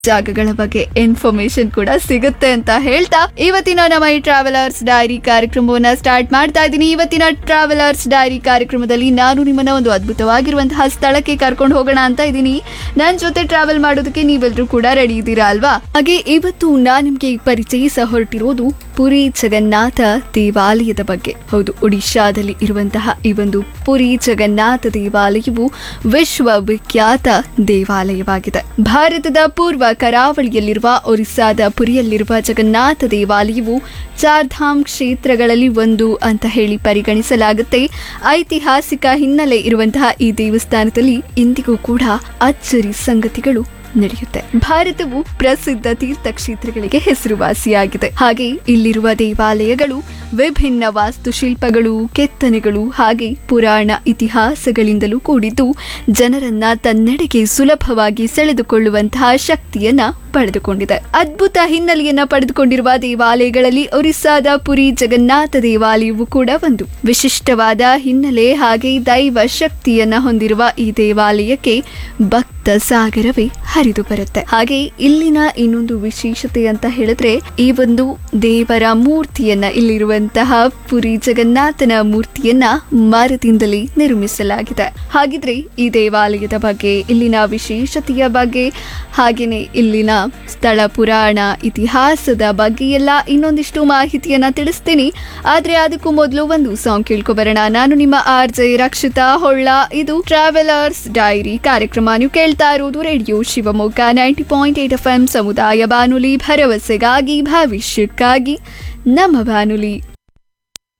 ಜಾಗಗಳ ಬಗ್ಗೆ ಇನ್ಫಾರ್ಮೇಶನ್ ಕೂಡ ಸಿಗುತ್ತೆ ಅಂತ ಹೇಳ್ತಾ ಇವತ್ತಿನ ನಮ್ಮ ಈ ಟ್ರಾವೆಲರ್ಸ್ ಡೈರಿ ಕಾರ್ಯಕ್ರಮವನ್ನ ಸ್ಟಾರ್ಟ್ ಮಾಡ್ತಾ ಇದ್ದೀನಿ ಇವತ್ತಿನ ಟ್ರಾವೆಲರ್ಸ್ ಡೈರಿ ಕಾರ್ಯಕ್ರಮದಲ್ಲಿ ನಾನು ನಿಮ್ಮನ್ನ ಒಂದು ಅದ್ಭುತವಾಗಿರುವಂತಹ ಸ್ಥಳಕ್ಕೆ ಕರ್ಕೊಂಡು ಹೋಗೋಣ ಅಂತ ಇದ್ದೀನಿ ನನ್ನ ಜೊತೆ ಟ್ರಾವೆಲ್ ಮಾಡೋದಕ್ಕೆ ನೀವೆಲ್ಲರೂ ಕೂಡ ರೆಡಿ ಇದ್ದೀರಾ ಅಲ್ವಾ ಹಾಗೆ ಇವತ್ತು ನಾನು ನಿಮ್ಗೆ ಪರಿಚಯಿಸ ಹೊರಟಿರೋದು ಪುರಿ ಜಗನ್ನಾಥ ದೇವಾಲಯದ ಬಗ್ಗೆ ಹೌದು ಒಡಿಶಾದಲ್ಲಿ ಇರುವಂತಹ ಈ ಒಂದು ಪುರಿ ಜಗನ್ನಾಥ ದೇವಾಲಯವು ವಿಶ್ವವಿಖ್ಯಾತ ದೇವಾಲಯವಾಗಿದೆ ಭಾರತದ ಪೂರ್ವ ಕರಾವಳಿಯಲ್ಲಿರುವ ಒರಿಸ್ಸಾದ ಪುರಿಯಲ್ಲಿರುವ ಜಗನ್ನಾಥ ದೇವಾಲಯವು ಚಾರ್ಧಾಮ್ ಕ್ಷೇತ್ರಗಳಲ್ಲಿ ಒಂದು ಅಂತ ಹೇಳಿ ಪರಿಗಣಿಸಲಾಗುತ್ತೆ ಐತಿಹಾಸಿಕ ಹಿನ್ನೆಲೆ ಇರುವಂತಹ ಈ ದೇವಸ್ಥಾನದಲ್ಲಿ ಇಂದಿಗೂ ಕೂಡ ಅಚ್ಚರಿ ಸಂಗತಿಗಳು ನಡೆಯುತ್ತೆ ಭಾರತವು ಪ್ರಸಿದ್ಧ ತೀರ್ಥಕ್ಷೇತ್ರಗಳಿಗೆ ಹೆಸರುವಾಸಿಯಾಗಿದೆ ಹಾಗೆ ಇಲ್ಲಿರುವ ದೇವಾಲಯಗಳು ವಿಭಿನ್ನ ವಾಸ್ತುಶಿಲ್ಪಗಳು ಕೆತ್ತನೆಗಳು ಹಾಗೆ ಪುರಾಣ ಇತಿಹಾಸಗಳಿಂದಲೂ ಕೂಡಿದ್ದು ಜನರನ್ನ ತನ್ನೆಡೆಗೆ ಸುಲಭವಾಗಿ ಸೆಳೆದುಕೊಳ್ಳುವಂತಹ ಶಕ್ತಿಯನ್ನ ಪಡೆದುಕೊಂಡಿದೆ ಅದ್ಭುತ ಹಿನ್ನೆಲೆಯನ್ನ ಪಡೆದುಕೊಂಡಿರುವ ದೇವಾಲಯಗಳಲ್ಲಿ ಒರಿಸ್ಸಾದ ಪುರಿ ಜಗನ್ನಾಥ ದೇವಾಲಯವು ಕೂಡ ಒಂದು ವಿಶಿಷ್ಟವಾದ ಹಿನ್ನೆಲೆ ಹಾಗೆ ದೈವ ಶಕ್ತಿಯನ್ನ ಹೊಂದಿರುವ ಈ ದೇವಾಲಯಕ್ಕೆ ಭಕ್ತ ಸಾಗರವೇ ಹರಿದು ಬರುತ್ತೆ ಹಾಗೆ ಇಲ್ಲಿನ ಇನ್ನೊಂದು ವಿಶೇಷತೆ ಅಂತ ಹೇಳಿದ್ರೆ ಈ ಒಂದು ದೇವರ ಮೂರ್ತಿಯನ್ನ ಇಲ್ಲಿರುವಂತಹ ಪುರಿ ಜಗನ್ನಾಥನ ಮೂರ್ತಿಯನ್ನ ಮರದಿಂದಲೇ ನಿರ್ಮಿಸಲಾಗಿದೆ ಹಾಗಿದ್ರೆ ಈ ದೇವಾಲಯದ ಬಗ್ಗೆ ಇಲ್ಲಿನ ವಿಶೇಷತೆಯ ಬಗ್ಗೆ ಹಾಗೇನೆ ಇಲ್ಲಿನ ಸ್ಥಳ ಪುರಾಣ ಇತಿಹಾಸದ ಬಗ್ಗೆ ಎಲ್ಲ ಇನ್ನೊಂದಿಷ್ಟು ಮಾಹಿತಿಯನ್ನ ತಿಳಿಸ್ತೀನಿ ಆದ್ರೆ ಅದಕ್ಕೂ ಮೊದಲು ಒಂದು ಸಾಂಗ್ ಕೇಳ್ಕೊಬರೋಣ ನಾನು ನಿಮ್ಮ ಆರ್ ಜೆ ರಕ್ಷಿತಾ ಹೊಳ್ಳ ಇದು ಟ್ರಾವೆಲರ್ಸ್ ಡೈರಿ ಕಾರ್ಯಕ್ರಮ ನೀವು ಕೇಳ್ತಾ ಇರೋದು radio Shivamogga ninety point eight F M ಸಮುದಾಯ ಬಾನುಲಿ ಭರವಸೆಗಾಗಿ ಭವಿಷ್ಯಕ್ಕಾಗಿ ನಮ್ಮ ಬಾನುಲಿ